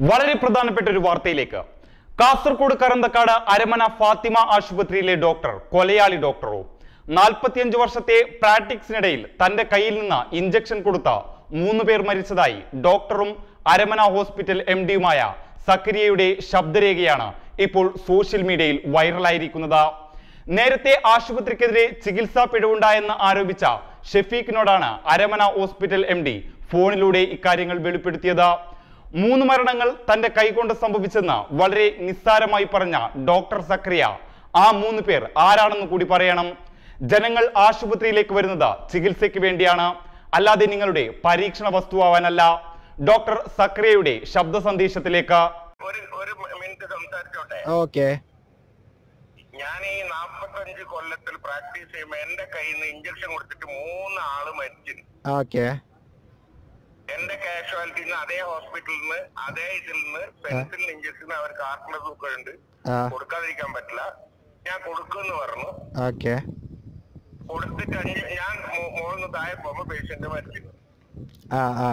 വളരെ പ്രധാനപ്പെട്ട ഒരു വാർത്തയിലേക്ക് കാസർഗോഡ് കറന്തക്കാട് അരമന ഫാത്തിമ ആശുപത്രിയിലെ ഡോക്ടർ കൊലയാളി ഡോക്ടറോ നാൽപ്പത്തിയഞ്ച് വർഷത്തെ പ്രാക്ടിക്സിനിടയിൽ തന്റെ കയ്യിൽ നിന്ന് ഇഞ്ചക്ഷൻ കൊടുത്ത മൂന്ന് പേർ മരിച്ചതായി ഡോക്ടറും അരമന ഹോസ്പിറ്റൽ എം ഡിയുമായ സക്രിയയുടെ ശബ്ദരേഖയാണ് ഇപ്പോൾ സോഷ്യൽ മീഡിയയിൽ വൈറലായിരിക്കുന്നത് നേരത്തെ ആശുപത്രിക്കെതിരെ ചികിത്സാ പിഴവുണ്ടായെന്ന് ആരോപിച്ച ഷെഫീഖിനോടാണ് അരമന ഹോസ്പിറ്റൽ എം ഡി ഫോണിലൂടെ ഇക്കാര്യങ്ങൾ വെളിപ്പെടുത്തിയത് മൂന്ന് മരണങ്ങൾ തന്റെ കൈകൊണ്ട് സംഭവിച്ചെന്ന് വളരെ നിസ്സാരമായി പറഞ്ഞ ഡോക്ടർ സക്രിയ ആ മൂന്ന് പേർ ആരാണെന്ന് കൂടി പറയണം ജനങ്ങൾ ആശുപത്രിയിലേക്ക് വരുന്നത് ചികിത്സയ്ക്ക് വേണ്ടിയാണ് അല്ലാതെ നിങ്ങളുടെ പരീക്ഷണ വസ്തുവാവാനല്ല ഡോക്ടർ സക്രിയയുടെ ശബ്ദ സന്ദേശത്തിലേക്ക് ഒരു ഒരു മിനിറ്റ് സംസാരിച്ചോട്ടെ ഓക്കെ ഞാൻ ഈ നാപ്പത്തഞ്ച് കൊല്ലത്തിൽ പ്രാക്ടീസ് ചെയ്യുമ്പോ എന്റെ കയ്യിൽ നിന്ന് ഇഞ്ചക്ഷൻ കൊടുത്തിട്ട് മൂന്ന് ആള് മരിച്ചു ഓക്കെ എന്റെ കാഷ്വാലിറ്റിയിൽ നിന്ന് അതേ ഹോസ്പിറ്റലിൽ നിന്ന് അതേ ഇതിൽ നിന്ന് പെൻസിലിന് ഇഞ്ചക്ഷൻ അവർ കാർട്ടിലത് ഉണ്ട് ആ കൊടുക്കാതിരിക്കാൻ പറ്റില്ല ഞാൻ കൊടുക്കുമെന്ന് പറഞ്ഞു ഓക്കെ കൊടുത്തിട്ട് അഞ്ച് ഞാൻ മോളിന്ന് താഴെ പോകുമ്പോ പേഷ്യന്റ് മരിച്ചു ആ ആ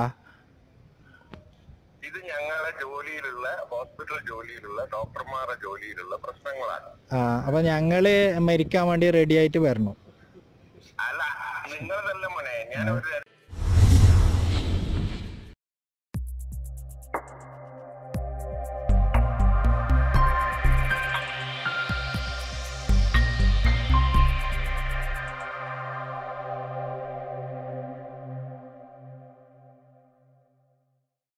ഇത് ഞങ്ങളെ ജോലിയിലുള്ള ഹോസ്പിറ്റൽ ജോലിയിലുള്ള ഡോക്ടർമാരുടെ ജോലിയിലുള്ള പ്രശ്നങ്ങളാണ് ആ അപ്പൊ ഞങ്ങള് മരിക്കാൻ വേണ്ടി റെഡി ആയിട്ട് വരണം അല്ല നിങ്ങളതല്ല മോനെ ഞാൻ ഒരു